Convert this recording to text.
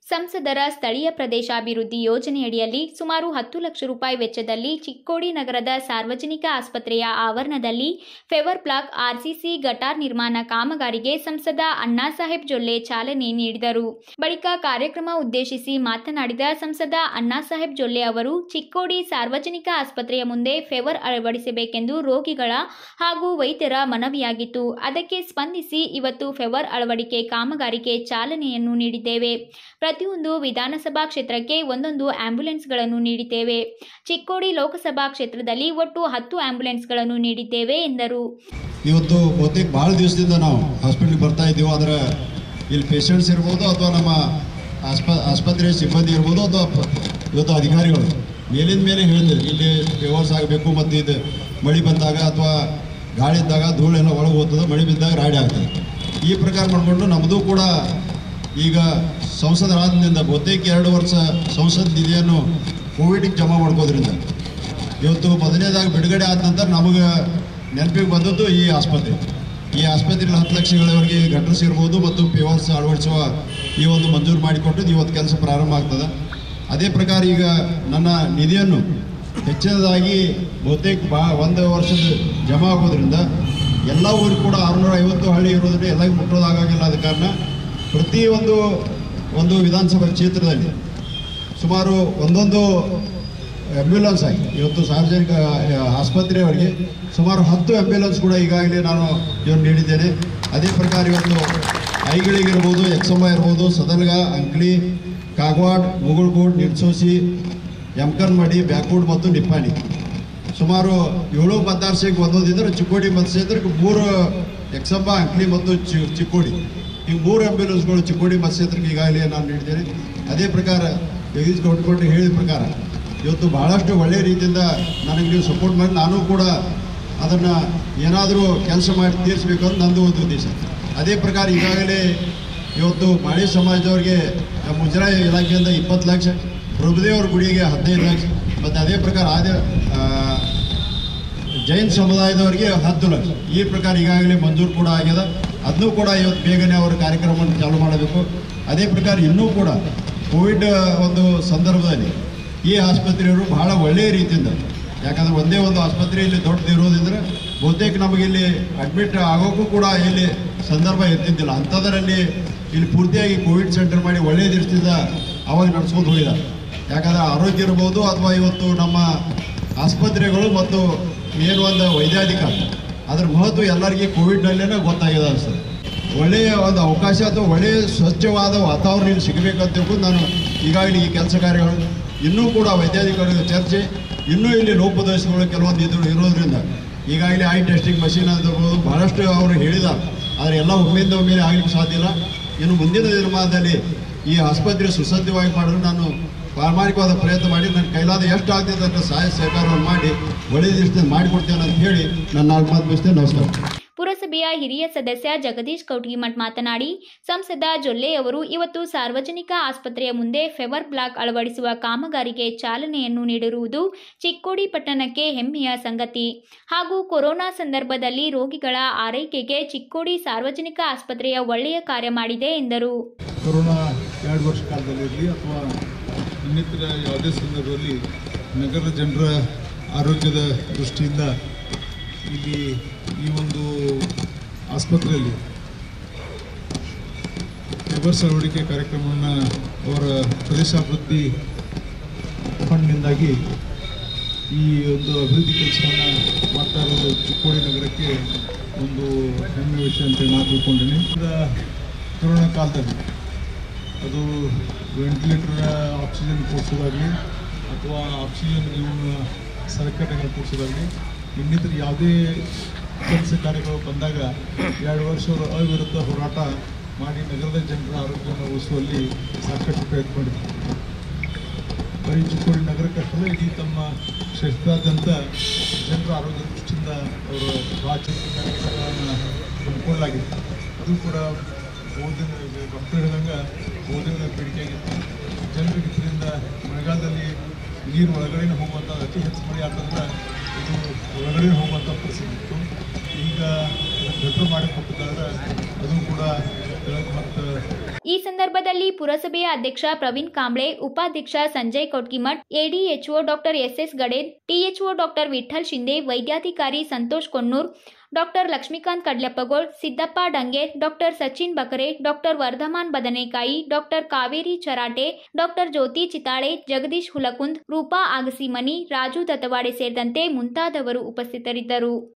ಸಂಸದರ ಸ್ಥಳೀಯ ಪ್ರದೇಶಾಭಿವೃದ್ಧಿ ಯೋಜನೆಯಡಿಯಲ್ಲಿ ಸುಮಾರು ಹತ್ತು ಲಕ್ಷ ರೂಪಾಯಿ ವೆಚ್ಚದಲ್ಲಿ ಚಿಕ್ಕೋಡಿ ನಗರದ ಸಾರ್ವಜನಿಕ ಆಸ್ಪತ್ರೆಯ ಆವರಣದಲ್ಲಿ ಫೆವರ್ ಬ್ಲಾಕ್ ಆರ್ಸಿಸಿ ಗಟಾರ್ ನಿರ್ಮಾಣ ಕಾಮಗಾರಿಗೆ ಸಂಸದ ಅಣ್ಣಾಸಾಹೇಬ್ ಜೊಲ್ಲೆ ಚಾಲನೆ ನೀಡಿದರು ಬಳಿಕ ಕಾರ್ಯಕ್ರಮ ಉದ್ದೇಶಿಸಿ ಮಾತನಾಡಿದ ಸಂಸದ ಅಣ್ಣಾಸಾಹೇಬ್ ಜೊಲ್ಲೆ ಅವರು ಚಿಕ್ಕೋಡಿ ಸಾರ್ವಜನಿಕ ಆಸ್ಪತ್ರೆಯ ಮುಂದೆ ಫೆವರ್ ಅಳವಡಿಸಬೇಕೆಂದು ರೋಗಿಗಳ ಹಾಗೂ ವೈದ್ಯರ ಮನವಿಯಾಗಿತ್ತು ಅದಕ್ಕೆ ಸ್ಪಂದಿಸಿ ಇವತ್ತು ಫೆವರ್ ಅಳವಡಿಕೆ ಕಾಮಗಾರಿಗೆ ಚಾಲನೆಯನ್ನು ನೀಡಿದ್ದೇವೆ ಪ್ರತಿಯೊಂದು ವಿಧಾನಸಭಾ ಕ್ಷೇತ್ರಕ್ಕೆ ಒಂದೊಂದು ಆಂಬ್ಯುಲೆನ್ಸ್ಗಳನ್ನು ನೀಡಿದ್ದೇವೆ ಚಿಕ್ಕೋಡಿ ಲೋಕಸಭಾ ಕ್ಷೇತ್ರದಲ್ಲಿ ಒಟ್ಟು ಹತ್ತು ಆಂಬ್ಯುಲೆನ್ಸ್ಗಳನ್ನು ನೀಡಿದ್ದೇವೆ ಎಂದರು ಇವತ್ತು ಬಹುತೇಕ ಭಾಳ ದಿವಸದಿಂದ ನಾವು ಹಾಸ್ಪಿಟ್ಲಿಗೆ ಬರ್ತಾ ಇದ್ದೀವಿ ಆದರೆ ಇಲ್ಲಿ ಪೇಷಂಟ್ಸ್ ಇರ್ಬೋದು ಅಥವಾ ನಮ್ಮ ಆಸ್ಪ ಆಸ್ಪತ್ರೆ ಸಿಬ್ಬಂದಿ ಇರ್ಬೋದು ಅಥವಾ ಪ- ಇವತ್ತು ಅಧಿಕಾರಿಗಳು ಮೇಲಿಂದ ಮೇಲೆ ಹೇಳಿದ್ರು ಇಲ್ಲಿ ವ್ಯವಹಾರ ಆಗಬೇಕು ಮತ್ತು ಇದು ಮಳೆ ಬಂದಾಗ ಅಥವಾ ಗಾಳಿ ಇದ್ದಾಗ ಧೂಳೆಲ್ಲ ಒಳಗೆ ಹೋಗ್ತದೆ ಮಳೆ ಬಿದ್ದಾಗ ರಾಡಿ ಆಗ್ತದೆ ಈ ಪ್ರಕಾರ ಮಾಡಿಕೊಂಡು ನಮ್ಮದು ಕೂಡ ಈಗ ಸಂಸದರಾದ್ರಿಂದ ಬಹುತೇಕ ಎರಡು ವರ್ಷ ಸಂಸತ್ ನಿಧಿಯನ್ನು ಕೋವಿಡ್ಗೆ ಜಮಾ ಮಾಡ್ಕೋದ್ರಿಂದ ಇವತ್ತು ಮೊದಲನೇದಾಗಿ ಬಿಡುಗಡೆ ಆದ ನಂತರ ನಮಗೆ ನೆನಪಿಗೆ ಬಂದದ್ದು ಈ ಆಸ್ಪತ್ರೆ ಈ ಆಸ್ಪತ್ರೆಯಲ್ಲಿ ಹತ್ತು ಲಕ್ಷಗಳವರೆಗೆ ಗಟ್ರಸ್ ಇರ್ಬೋದು ಮತ್ತು ಪೇವರ್ಸ್ ಅಳವಡಿಸುವ ಈ ಒಂದು ಮಂಜೂರು ಮಾಡಿಕೊಟ್ಟು ಇವತ್ತು ಕೆಲಸ ಪ್ರಾರಂಭ ಆಗ್ತದೆ ಅದೇ ಪ್ರಕಾರ ಈಗ ನನ್ನ ನಿಧಿಯನ್ನು ಹೆಚ್ಚಿನದಾಗಿ ಬಹುತೇಕ ಬಾ ಒಂದು ವರ್ಷದ ಜಮಾ ಆಗೋದ್ರಿಂದ ಎಲ್ಲ ಊರಿಗೆ ಕೂಡ ಆರುನೂರ ಐವತ್ತು ಹಳ್ಳಿ ಇರೋದ್ರಿಂದ ಎಲ್ಲರಿಗೂ ಮುಟ್ಟೋದಾಗಂಗಿಲ್ಲ ಆದ ಕಾರಣ ಪ್ರತಿ ಒಂದು ಒಂದು ವಿಧಾನಸಭಾ ಕ್ಷೇತ್ರದಲ್ಲಿ ಸುಮಾರು ಒಂದೊಂದು ಆಂಬ್ಯುಲೆನ್ಸ್ ಆಗಿ ಇವತ್ತು ಸಾರ್ವಜನಿಕ ಆ, ಆಸ್ಪತ್ರೆಯವರಿಗೆ ಸುಮಾರು ಹತ್ತು ಆಂಬ್ಯುಲೆನ್ಸ್ ಕೂಡ ಈಗಾಗಲೇ ನಾನು ಇವತ್ತು ನೀಡಿದ್ದೇನೆ ಅದೇ ಪ್ರಕಾರ ಇವತ್ತು ಐಗಳಿಗಿರ್ಬೋದು ಎಕ್ಸಂಬ ಇರ್ಬೋದು ಸದಲ್ಗ ಅಂಕ್ಲಿ ಕಾಗವಾಡ್ ಮುಗುಳ್ಕೋಡ್ ನಿಡ್ಸೋಸಿ ಯಮಕನ್ಮಡಿ ಬ್ಯಾಕ್ವುಡ್ ಮತ್ತು ನಿಪ್ಪಾಣಿ ಸುಮಾರು ಏಳು ಮತದಾರಸಂಖ್ಯೆ ಒಂದೊಂದಿದ್ರೆ ಚಿಕ್ಕೋಡಿ ಮತಕ್ಷೇತ್ರಕ್ಕೆ ಮೂರು ಎಕ್ಸಂಬ ಅಂಕ್ಲಿ ಮತ್ತು ಚಿ ಚಿಕ್ಕೋಡಿ ಈ ಮೂರು ಆಂಬ್ಯುಲೆನ್ಸ್ಗಳು ಚಿಕ್ಕೋಡಿ ಮತಕ್ಷೇತ್ರಕ್ಕೆ ಈಗಾಗಲೇ ನಾನು ನೀಡಿದ್ದೇನೆ ಅದೇ ಪ್ರಕಾರ ಜಗದೀಶ್ ಗೌಡ್ಕೊಂಡು ಹೇಳಿದ ಪ್ರಕಾರ ಇವತ್ತು ಬಹಳಷ್ಟು ಒಳ್ಳೆಯ ರೀತಿಯಿಂದ ನನಗೆ ನೀವು ಸಪೋರ್ಟ್ ಮಾಡಿ ನಾನು ಕೂಡ ಅದನ್ನು ಏನಾದರೂ ಕೆಲಸ ಮಾಡಿ ತೀರಿಸಬೇಕು ಅಂತ ನಂದು ಒಂದು ಉದ್ದೇಶ ಅದೇ ಪ್ರಕಾರ ಈಗಾಗಲೇ ಇವತ್ತು ಮಾಳಿ ಸಮಾಜದವ್ರಿಗೆ ನಮ್ಮ ಮುಜರಾಯಿ ಇಲಾಖೆಯಿಂದ ಇಪ್ಪತ್ತು ಲಕ್ಷ ಪ್ರಭುದೇವ್ರ ಗುಡಿಗೆ ಹದಿನೈದು ಲಕ್ಷ ಮತ್ತು ಅದೇ ಪ್ರಕಾರ ಆದ ಆ, ಜೈನ್ ಸಮುದಾಯದವರಿಗೆ ಹತ್ತು ಲಕ್ಷ ಈ ಪ್ರಕಾರ ಈಗಾಗಲೇ ಮಂಜೂರು ಕೂಡ ಆಗ್ಯದ ಅದನ್ನೂ ಕೂಡ ಇವತ್ತು ಬೇಗನೆ ಅವರ ಕಾರ್ಯಕ್ರಮವನ್ನು ಚಾಲೂ ಮಾಡಬೇಕು ಅದೇ ಪ್ರಕಾರ ಇನ್ನೂ ಕೂಡ ಕೋವಿಡ್ ಒಂದು ಸಂದರ್ಭದಲ್ಲಿ ಈ ಆಸ್ಪತ್ರೆಯವರು ಬಹಳ ಒಳ್ಳೆಯ ರೀತಿಯಿಂದ ಯಾಕಂದ್ರೆ ಒಂದೇ ಒಂದು ಆಸ್ಪತ್ರೆಯಲ್ಲಿ ದೊಡ್ಡದು ಇರೋದ್ರಿಂದ ಬಹುತೇಕ ನಮಗೆ ಇಲ್ಲಿ ಅಡ್ಮಿಟ್ ಆಗೋಕ್ಕೂ ಕೂಡ ಇಲ್ಲಿ ಸಂದರ್ಭ ಇರ್ತಿದ್ದಿಲ್ಲ ಅಂಥದ್ರಲ್ಲಿ ಇಲ್ಲಿ ಪೂರ್ತಿಯಾಗಿ ಕೋವಿಡ್ ಸೆಂಟರ್ ಮಾಡಿ ಒಳ್ಳೆಯ ದೃಷ್ಟಿಯಿಂದ ಅವಾಗ ನಡ್ಸ್ಕೊಂಡು ಹೋಗಿದ್ದಾರೆ ಯಾಕಂದ್ರೆ ಆರೋಗ್ಯ ಇರ್ಬೋದು ಅಥವಾ ಇವತ್ತು ನಮ್ಮ ಆಸ್ಪತ್ರೆಗಳು ಮತ್ತು ಏನು ಒಂದು ವೈದ್ಯಾಧಿಕಾರ ಅದ್ರ ಮಹತ್ವ ಎಲ್ಲರಿಗೂ ಕೋವಿಡ್ನಲ್ಲೇ ಗೊತ್ತಾಗಿದೆ ಅನಿಸ್ತದೆ ಒಳ್ಳೆಯ ಒಂದು ಅವಕಾಶ ಅಥವಾ ಒಳ್ಳೆಯ ಸ್ವಚ್ಛವಾದ ವಾತಾವರಣ ಇಲ್ಲಿ ಸಿಗಬೇಕಂತ ತಿಳ್ಕೊಂಡು ನಾನು ಈಗಾಗಲೇ ಈ ಕೆಲಸ ಕಾರ್ಯಗಳು ಇನ್ನೂ ಕೂಡ ವೈದ್ಯಾಧಿಕಾರಿಗಳ ಚರ್ಚೆ ಇನ್ನೂ ಇಲ್ಲಿ ಲೋಪದೋಷಗಳು ಕೆಲವೊಂದು ಇದ್ರು ಇರೋದ್ರಿಂದ ಈಗಾಗಲೇ ಐ ಟೆಸ್ಟಿಂಗ್ ಮಷೀನ್ ಆಗಿರ್ಬೋದು ಭಾಳಷ್ಟು ಅವರು ಹೇಳಿದ್ದಾರೆ ಆದರೆ ಎಲ್ಲ ಒಮ್ಮೆಯಿಂದ ಒಮ್ಮೆಲೆ ಆಗ್ಲಿಕ್ಕೆ ಸಾಧ್ಯ ಇಲ್ಲ ಇನ್ನು ಮುಂದಿನ ದಿನಮಾನದಲ್ಲಿ ಈ ಆಸ್ಪತ್ರೆ ಸುಸಜ್ಜವಾಗಿ ಮಾಡಲು ನಾನು ಪ್ರಾಮಾಣಿಕವಾದ ಪ್ರಯತ್ನ ಮಾಡಿ ನನ್ನ ಕೈಲಾದ ಎಷ್ಟು ಆಗ್ತದೆ ಅಂತ ಸಹಾಯ ಸಹಕಾರವನ್ನು ಮಾಡಿ ಒಳ್ಳೆಯ ದೃಷ್ಟಿಯಿಂದ ಮಾಡಿಕೊಡ್ತೇನೆ ಅಂತ ಹೇಳಿ ನನ್ನ ನಾಲ್ಕು ಮಾತು ಮುಗಿಸ್ತೇನೆ ನಮಸ್ಕಾರ ಪುರಸಭೆಯ ಹಿರಿಯ ಸದಸ್ಯ ಜಗದೀಶ್ ಕೌಟಗಿಮಠ್ ಮಾತನಾಡಿ ಸಂಸದ ಜೊಲ್ಲೆಯವರು ಇವತ್ತು ಸಾರ್ವಜನಿಕ ಆಸ್ಪತ್ರೆಯ ಮುಂದೆ ಫೆವರ್ ಬ್ಲಾಕ್ ಅಳವಡಿಸುವ ಕಾಮಗಾರಿಗೆ ಚಾಲನೆಯನ್ನು ನೀಡಿರುವುದು ಚಿಕ್ಕೋಡಿ ಪಟ್ಟಣಕ್ಕೆ ಹೆಮ್ಮೆಯ ಸಂಗತಿ ಹಾಗೂ ಕೊರೋನಾ ಸಂದರ್ಭದಲ್ಲಿ ರೋಗಿಗಳ ಆರೈಕೆಗೆ ಚಿಕ್ಕೋಡಿ ಸಾರ್ವಜನಿಕ ಆಸ್ಪತ್ರೆಯ ಒಳ್ಳೆಯ ಕಾರ್ಯ ಮಾಡಿದೆ ಎಂದರು ಕೊರೋನಾ ಎರಡು ವರ್ಷ ಕಾಲದಲ್ಲಿ ಇರಲಿ ಅಥವಾ ಇನ್ನಿತರ ಯಾವುದೇ ಸಂದರ್ಭದಲ್ಲಿ ನಗರದ ಜನರ ಆರೋಗ್ಯದ ದೃಷ್ಟಿಯಿಂದ ಇಲ್ಲಿ ಈ ಒಂದು ಆಸ್ಪತ್ರೆಯಲ್ಲಿ ರಿವರ್ಸ್ ಅಳವಡಿಕೆ ಕಾರ್ಯಕ್ರಮವನ್ನು ಅವರ ಪ್ರದೇಶಾಭಿವೃದ್ಧಿ ಫಂಡ್ನಿಂದಾಗಿ ಈ ಒಂದು ಅಭಿವೃದ್ಧಿ ಕೆಲಸವನ್ನು ಮಾಡ್ತಾ ಇರೋದು ಚಿಕ್ಕೋಡಿ ನಗರಕ್ಕೆ ಒಂದು ಹೆಮ್ಮೆ ವಿಷಯ ಅಂತ ನಾನು ತಿಳ್ಕೊಂಡಿದ್ದೀನಿ ಈಗ ಕೊರೋನಾ ಕಾಲದಲ್ಲಿ ಅದು ವೆಂಟಿಲೇಟರ್ ಆಕ್ಸಿಜನ್ ಕೊಡಿಸೋದಾಗಲಿ ಅಥವಾ ಆಕ್ಸಿಜನ್ ಇವನ್ನ ಸಲಕರಣೆಗಳು ಕೊಡಿಸೋದಾಗಲಿ ಇನ್ನಿತರ ಯಾವುದೇ ಕೆಲಸ ಕಾರ್ಯಗಳು ಬಂದಾಗ ಎರಡು ವರ್ಷ ಅವರು ಅವಿರುದ್ಧ ಹೋರಾಟ ಮಾಡಿ ನಗರದ ಜನರ ಆರೋಗ್ಯವನ್ನು ಉಳಿಸುವಲ್ಲಿ ಸಾಕಷ್ಟು ಪ್ರಯತ್ನ ಮಾಡಿದ್ದಾರೆ ಬರೀ ಚಿಕ್ಕೋಡಿ ನಗರಕ್ಕಷ್ಟಲ್ಲ ಇಡೀ ತಮ್ಮ ಕ್ಷೇತ್ರಾದ್ಯಂತ ಜನರ ಆರೋಗ್ಯ ದೃಷ್ಟಿಯಿಂದ ಅವರು ರಾಜ್ಯ ಕಾರ್ಯಕ್ರಮಗಳನ್ನು ಹಮ್ಮಿಕೊಳ್ಳಲಾಗಿದೆ ಅದು ಕೂಡ ಓದಿನ ಡಾಕ್ಟರ್ ಹೇಳಿದಂಗೆ ಓದಿನ ಬೇಡಿಕೆಯಾಗಿತ್ತು ಜನರಿಗೆ ಇದರಿಂದ ಮಳೆಗಾಲದಲ್ಲಿ ನೀರು ಒಳಗಡೆ ಹೋಗುವಂಥ ಅತಿ ಹೆಚ್ಚು ಮಳೆ ಆಗ್ತಂದ್ರೆ ಇದು ಒಳಗಡೆ ಹೋಗುವಂಥ ಪರಿಸ್ಥಿತಿ ಇತ್ತು ಈಗ ರೆಫರ್ ಮಾಡಿ ಕೊಟ್ಟಿದ್ದಾರೆ ಅದು ಕೂಡ ಮತ್ತು ಈ ಸಂದರ್ಭದಲ್ಲಿ ಪುರಸಭೆಯ ಅಧ್ಯಕ್ಷ ಪ್ರವೀಣ್ ಕಾಂಬ್ಳೆ ಉಪಾಧ್ಯಕ್ಷ Sanjay Kotkimath ADHO doctor S S Gaded THO doctor Vithal Shinde ವೈದ್ಯಾಧಿಕಾರಿ Santosh Konnur doctor Lakshmikant Kadleppagol Siddappa Dange doctor Sachin Bakare doctor Vardhaman Badanekai doctor Kaveri Charate doctor Jyoti Chitale Jagadish Hulakund Roopa Agasimani Raju Dattawade ಸೇರಿದಂತೆ ಮುಂತಾದವರು ಉಪಸ್ಥಿತರಿದ್ದರು